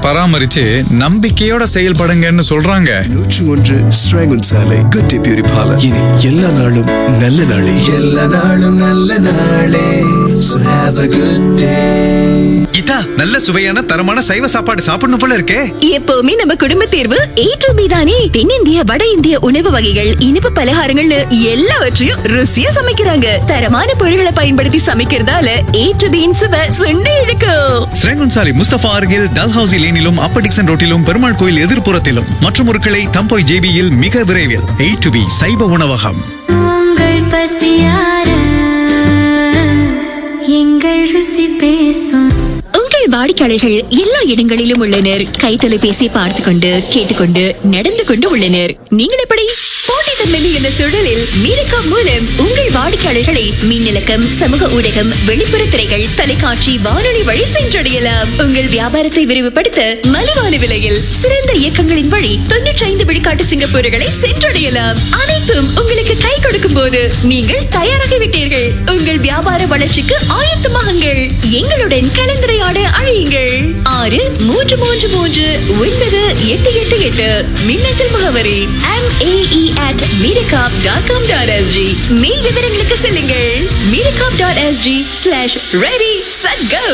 பராமரிச்சு நம்பிக்கையோட செயல்படுங்கன்னு சொல்றாங்க நூற்று ஒன்று ஸ்ராங்கன் சாலை குட்டி பியூரி பார்லர் இனி எல்லா நாளும் நல்ல நாளே எல்லா நாளும் நல்ல நாளே So have a good day. இதா நல்ல சுவையான தரமான சைவ சாப்பாடு சாப்பிடணும் போல இருக்கே எப்பவுமே நம்ம குடும்ப தேர்வு ஏ டு பி தானே தென்னிந்திய வட இந்திய உணவு வகைகள் இனிப்பு பலகாரங்கள்னு எல்லாவற்றையும் ருசியா சமைக்கிறாங்க தரமான பொருட்களை பயன்படுத்தி சமைக்கிறதால ஏ டு பியின் சுவை சுண்டி இழுக்கும் ஸ்ரேங்குன்சாலி முஸ்தபா அருகில் டல்ஹவுசி லேனிலும் அப்பர் டிக்சன் ரோட்டிலும் பெருமாள் கோயில் எதிர்ப்புறத்திலும் மற்றும் ஒரு கிளை தம்போய் ஜேபியில் மிக விரைவில் எயிட் டு பி சைவ உணவகம் உங்கள் பசியார எங்கள் ருசி பேசும் உங்கள் வாடிக்கையாளர்கள் எல்லா இடங்களிலும் உள்ளனர் கைத்தொலைபேசி பார்த்து கொண்டு கேட்டுக்கொண்டு நடந்து கொண்டு உள்ளனர் நீங்கள் எப்படி போட்டித்தன்மை என்ற சூழலில் மீரக்கா மூலம் உங்கள் வாடிக்கையாளர்களை மின்னலக்கம் சமூக ஊடகம் வெளிப்புற திரைகள் தொலைக்காட்சி வானொலி வழி சென்றடையலாம் உங்கள் வியாபாரத்தை விரிவுபடுத்த மலிவான விலையில் சிறந்த இயக்கங்களின் வழி தொன்னூற்றி ஐந்து விழுக்காட்டு சிங்கப்பூர்களை சென்றடையலாம் அனைத்தும் உங்களுக்கு கை கொடுக்கும் போது நீங்கள் தயாராகிவிட்டீர்கள் உங்கள் வியாபார வளர்ச்சிக்கு ஆயத்தமாகுங்கள் எங்களுடன் கலந்துரையாட அழையுங்கள் ஆறு மூன்று மூன்று மூன்று ஒன்பது எட்டு எட்டு எட்டு மின்னஞ்சல் முகவரி M AE at meerakap dot com dot SG மேல் விவரங்களுக்கு செல்லுங்கள் meerakap dot SG slash ready set go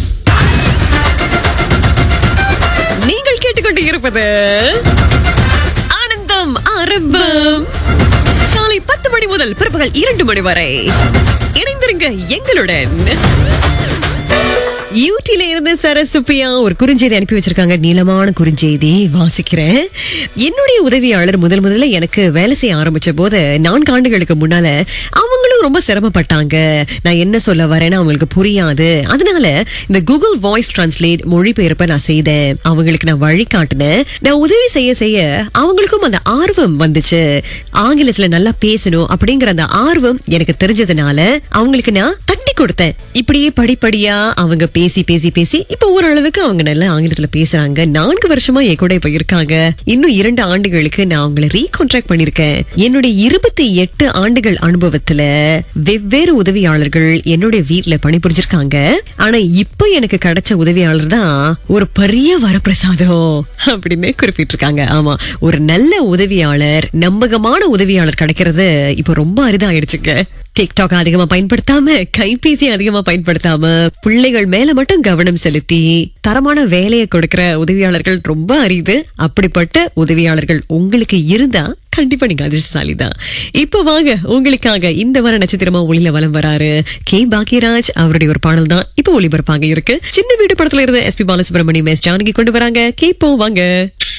நீங்கள் கேட்டுக்கொண்டு இருப்பது ஆனந்தம் ஆரம்பம் காலை பத்து மணி முதல் பிற்பகல் இரண்டு மணி வரை இணைந்திருங்க எங்களுடன் யூடில இருந்து சரசுப்பியா ஒரு குறுஞ்செய்தி அனுப்பி வச்சிருக்காங்க நீளமான குறுஞ்செய்தி வாசிக்கிறேன் என்னுடைய உதவியாளர் முதல் முதல்ல எனக்கு வேலை செய்ய ஆரம்பிச்ச போது நான்கு ஆண்டுகளுக்கு முன்னால அவங்களும் ரொம்ப சிரமப்பட்டாங்க நான் என்ன சொல்ல வரேன்னு அவங்களுக்கு புரியாது அதனால இந்த கூகுள் வாய்ஸ் டிரான்ஸ்லேட் மொழிபெயர்ப்பை நான் செய்தேன் அவங்களுக்கு நான் வழி காட்டினேன் நான் உதவி செய்ய செய்ய அவங்களுக்கும் அந்த ஆர்வம் வந்துச்சு ஆங்கிலத்துல நல்லா பேசணும் அப்படிங்கிற அந்த ஆர்வம் எனக்கு தெரிஞ்சதுனால அவங்களுக்கு நான் தட்டி கொடுத்தேன் இப்படியே படிப்படியா அவங்க பேசி பேசி பேசி இப்ப ஓரளவுக்கு அவங்க நல்ல ஆங்கிலத்துல பேசுறாங்க நான்கு வருஷமா என் கூட இப்ப இருக்காங்க இன்னும் இரண்டு ஆண்டுகளுக்கு நான் அவங்கள ரீகான்ட்ராக்ட் பண்ணிருக்கேன் என்னுடைய இருபத்தி எட்டு ஆண்டுகள் அனுபவத்துல வெவ்வேறு உதவியாளர்கள் என்னுடைய வீட்ல பணிபுரிஞ்சிருக்காங்க ஆனா இப்ப எனக்கு கிடைச்ச உதவியாளர் தான் ஒரு பெரிய வரப்பிரசாதம் அப்படின்னு குறிப்பிட்டிருக்காங்க ஆமா ஒரு நல்ல உதவியாளர் நம்பகமான உதவியாளர் கிடைக்கிறது இப்ப ரொம்ப அரிதாயிடுச்சுங்க டிக்டாக் அதிகமா பயன்படுத்தாம கைபேசி அதிகமா பயன்படுத்தாம பிள்ளைகள் மேல மட்டும் கவனம் செலுத்தி தரமான வேலையை கொடுக்கிற உதவியாளர்கள் ரொம்ப அரிது அப்படிப்பட்ட உதவியாளர்கள் உங்களுக்கு இருந்தா கண்டிப்பா நீங்க அதிர்ஷ்டசாலி தான் இப்போ வாங்க உங்களுக்காக இந்த வார நட்சத்திரமா ஒளியில வலம் வராரு கே பாக்யராஜ் அவருடைய ஒரு பாடல் தான் இப்போ ஒளிபரப்பாக இருக்கு சின்ன வீடு படத்துல இருந்து எஸ்பி பாலசுப்ரமணியம் எஸ் ஜானகி கொண்டு வராங்க கேப்போம் வாங்க